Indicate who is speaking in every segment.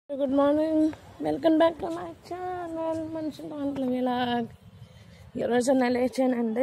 Speaker 1: good morning welcome back to my channel మనిషి దాంట్లో ఇలాగ్ ఈరోజు నేను లేచానండి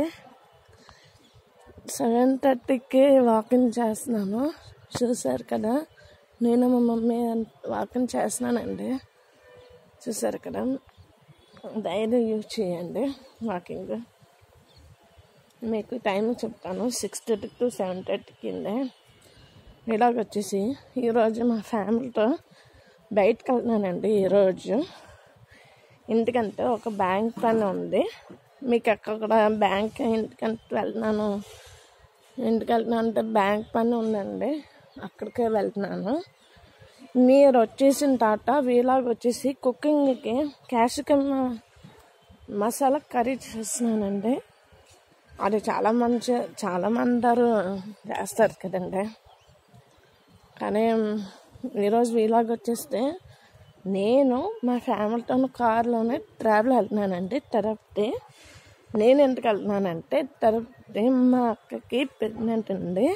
Speaker 1: సెవెన్ థర్టీకి వాకింగ్ చేస్తున్నాను చూసారు కదా నేను మా మమ్మీ వాకింగ్ చేస్తున్నానండి చూసారు కదా ధైర్యం యూజ్ చేయండి వాకింగ్ మీకు టైం చెప్తాను సిక్స్ థర్టీ టు సెవెన్ థర్టీకి ఇలాగ వచ్చేసి ఈరోజు మా ఫ్యామిలీతో బయటకు వెళ్తున్నానండి ఈరోజు ఎందుకంటే ఒక బ్యాంక్ పని ఉంది మీకు అక్కడ బ్యాంక్ ఎందుకంటే వెళ్తున్నాను ఎందుకు వెళ్తున్నాను అంటే బ్యాంక్ పని ఉందండి అక్కడికే వెళ్తున్నాను మీరు వచ్చేసిన తర్వాత వీలాగ్ వచ్చేసి కుకింగ్కి క్యాప్సికమ్ మసాలా కర్రీ చేస్తున్నానండి అది చాలా మంచి చాలా మంది అందరూ చేస్తారు కదండి కానీ ఈరోజు వీలాగ్ వచ్చేస్తే నేను మా ఫ్యామిలీతో కార్లోనే ట్రావెల్ వెళ్తున్నానండి తిరుపతి నేను ఎందుకు వెళ్తున్నానంటే తిరుపతి మా అక్కకి ప్రెగ్నెంట్ అండి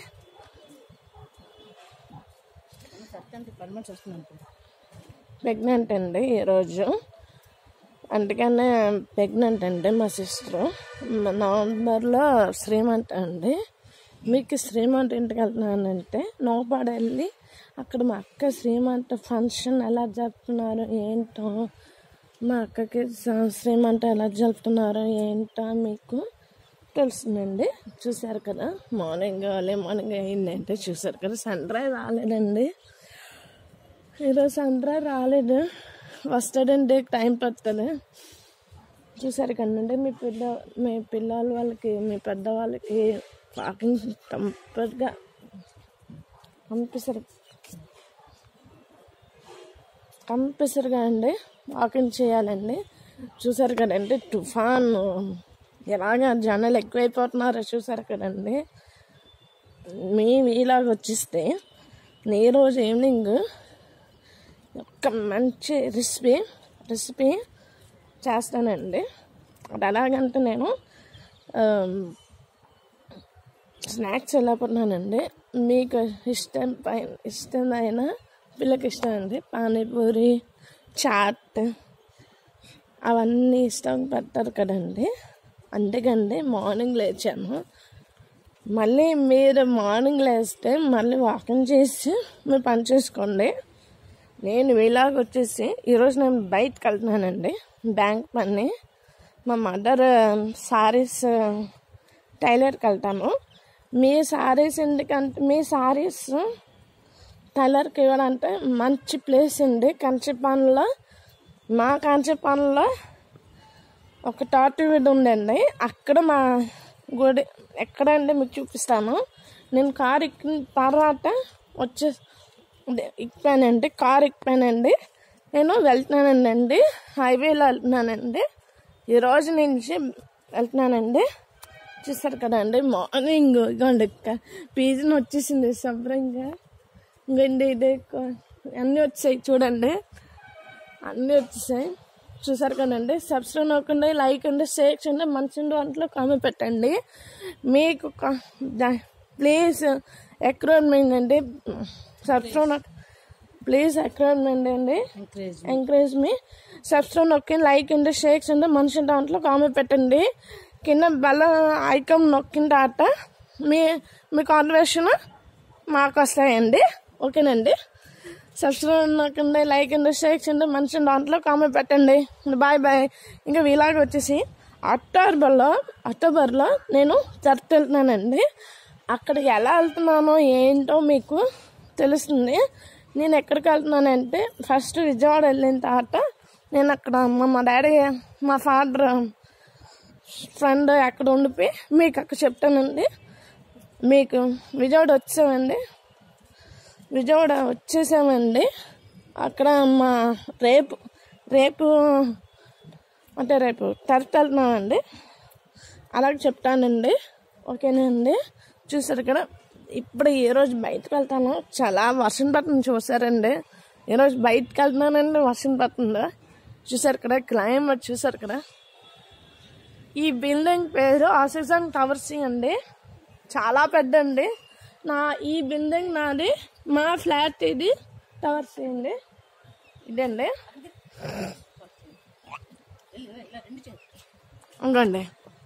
Speaker 1: ప్రెగ్నెంట్ అండి ఈరోజు అందుకనే ప్రెగ్నెంట్ అండి మా సిస్టర్ నవంబర్లో శ్రీమంత్ అండి మీకు శ్రీమంత్ ఇంటికి వెళ్తున్నానంటే నోపాడు వెళ్ళి అక్కడ మా అక్క శ్రీమంత్ ఫంక్షన్ ఎలా జరుపుతున్నారు ఏంటో మా అక్కకి స- శ్రీమంత్ ఎలా జరుపుతున్నారు ఏంటో మీకు తెలుస్తుందండి చూసారు కదా మార్నింగ్ అలే మార్నింగ్ అయిందంటే చూసారు కదా సన్ రైజ్ రాలేదండి ఈరోజు సన్ రైజ్ రాలేదు వస్తాడండి టైం పడుతుంది చూసారు కదండి మీ పిల్ల మీ పిల్లల వాళ్ళకి మీ పెద్దవాళ్ళకి వాకింగ్ కంపల్గా కంపల్సరీ కంపల్సరిగా అండి వాకింగ్ చేయాలండి చూసారు కదండి తుఫాన్ ఎలాగ జనాలు ఎక్కువైపోతున్నారో చూసారు కదండి మీ ఇలాగ వచ్చిస్తే నీ రోజు ఈవినింగ్ ఒక మంచి రెసిపీ రెసిపీ చేస్తానండి అది ఎలాగంటే నేను స్నాక్స్ ఎలా పడినానండి మీకు ఇష్టం పైన ఇష్టమైన పిల్లకి ఇష్టం అండి పానీపూరి చాట్ అవన్నీ ఇష్టం పెడతారు కదండి అందుకండి మార్నింగ్ లేచాను మళ్ళీ మీరు మార్నింగ్ లేస్తే మళ్ళీ వాకింగ్ చేసి మీరు పని చేసుకోండి నేను ఇలాగ వచ్చేసి ఈరోజు నేను బయటకు వెళ్తున్నానండి బ్యాంక్ పని మా మదర్ సారీస్ టైలర్కి వెళ్తాను మీ సారీస్ ఎందుకంటే మీ సారీస్ టైలర్కి ఇవ్వాలంటే మంచి ప్లేస్ ఉంది కంచిపాన్లో మా కంచిపాన్లో ఒక టాటూ వీడ్ ఉందండి అక్కడ మా గుడి ఎక్కడంటే మీకు చూపిస్తాను నేను కార్ ఎక్కిన తర్వాత వచ్చే అదే ఎక్కానండి కార్ ఎక్కానండి నేను వెళ్తున్నానండి హైవేలో వెళ్తున్నానండి ఈరోజు నుంచి వెళ్తున్నానండి చూసారు కదండి మార్నింగ్ ఇగోండి పీజన్ వచ్చేసింది శుభ్రంగా ఇంకండి ఇదే కొ- అన్నీ వచ్చాయి చూడండి అన్నీ వచ్చేసాయి చూసారు కదండి సబ్స్క్రైబ్ నొక్కండి లైక్ అండి షేర్ చేయండి మంచి దాంట్లో కామెంట్ పెట్టండి మీకు ప్లీజ్ ఎక్రోన్మెంట్ అండి సబ్స్క్రైబ్ నొక్క ప్లీజ్ ఎక్రోన్మెంట్ అండి ఎంకరేజ్ మీ సబ్స్క్రైబ్ నొక్కి లైక్ అండి షేర్ చేయండి మనిషి దాంట్లో కామెంట్ పెట్టండి కింద బెల్ల ఐకాన్ నొక్కిన తర్వాత మీ మీ కాన్వర్షన్ మాకు వస్తాయండి ఓకేనండి సబ్స్క్రైబ్ నొక్కండి లైక్ అండి షేర్ చేయండి మనిషి దాంట్లో కామెంట్ పెట్టండి బాయ్ బాయ్ ఇంకా వీలాగా వచ్చేసి అక్టోబర్లో అక్టోబర్లో నేను చర్చ్ వెళ్తున్నానండి అక్కడికి ఎలా వెళ్తున్నానో ఏంటో మీకు తెలుస్తుంది నేను ఎక్కడికి వెళ్తున్నానంటే ఫస్ట్ విజయవాడ వెళ్ళిన తర్వాత నేను అక్కడ మా మా డాడీ మా ఫాదర్ ఫ్రెండ్ అక్కడ ఉండిపోయి మీకు అక్కడ చెప్తానండి మీకు విజయవాడ వచ్చామండి విజయవాడ వచ్చేసామండి అక్కడ మా రేపు రేపు అంటే రేపు టర్త్ వెళ్తున్నామండి అలాగే చెప్తానండి ఓకేనండి చూసారు ఇక్కడ ఇప్పుడు ఈరోజు బయటకు వెళ్తాను చాలా వర్షం పడుతుంది చూసారండి ఈరోజు బయటకు వెళ్తున్నానండి వర్షం పడుతుందా చూసారు ఇక్కడ క్లైమేట్ చూసారు ఇక్కడ ఈ బిల్డింగ్ పేరు ఆక్సిజన్ టవర్స్ అండి చాలా పెద్ద అండి నా ఈ బిల్డింగ్ నాది మా ఫ్లాట్ ఇది టవర్స్ అండి ఇదండి ఇంకోండి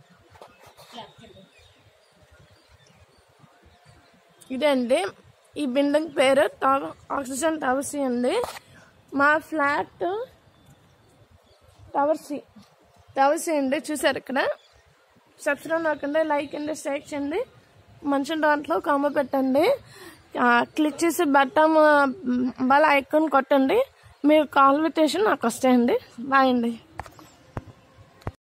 Speaker 1: ఇదండి ఈ బిల్డింగ్ పేరు టవ ఆక్సిజన్ టవర్సీ అండి మా ఫ్లాట్ టవర్సీ టవర్సీ అండి చూసారు ఇక్కడ సబ్స్క్రైబ్ అవ్వకండి లైక్ అండి షేర్ చేయండి మంచి దాంట్లో కామ పెట్టండి ఆ, క్లిక్ చేసి బట్టమ్ బాగా ఐకాన్ కొట్టండి మీరు కాల్ విటేషన్ నాకు వస్తాయండి బాయ్ అండి